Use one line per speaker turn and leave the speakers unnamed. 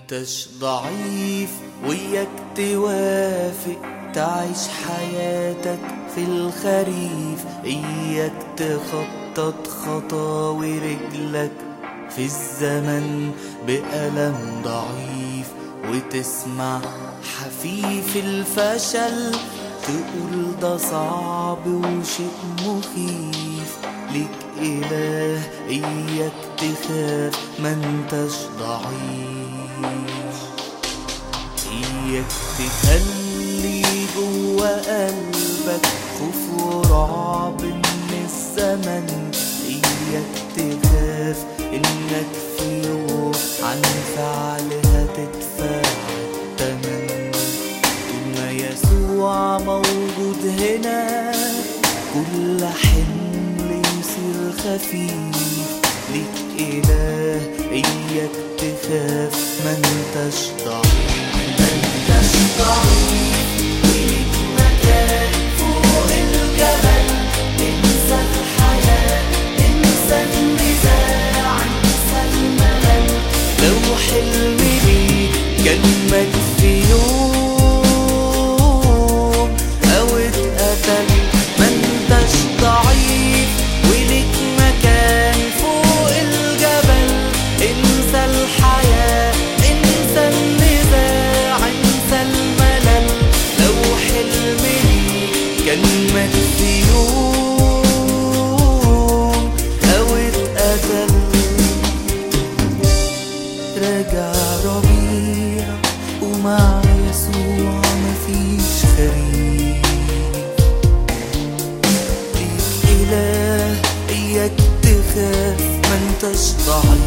انتش ضعيف وياك توافق تعيش حياتك في الخريف اياك تخطط خطاوي رجلك في الزمن بألم ضعيف وتسمع حفيف الفشل تقول ده صعب وشيء مخيف ليك إله إياك تخاف ما انتش ضعيف إياك تخلي جوا قلبك خوف ورعب من الزمن إياك تخاف إنك في يوم عن فعلها تدفع التمن طول ما يسوع موجود هنا كل حمل يصير خفيف ليك إله إياك تخاف ما انتش ضعيف ما انتش ضعيف وليك مكان فوق الجبل انسى الحياة انسى النزاع انسى الملل لو حلم ليك جنبك في يوم أو اتقتل ما انتش ضعيف وليك مكان فوق الجبل انسى الحياة انسى النزاع انسى الملل لو حلم ليك جنبك في يوم أو اتقتل راجع ربيع ومع يسوع مفيش خريف ليك إله إياك تخاف ما انتش ضعيف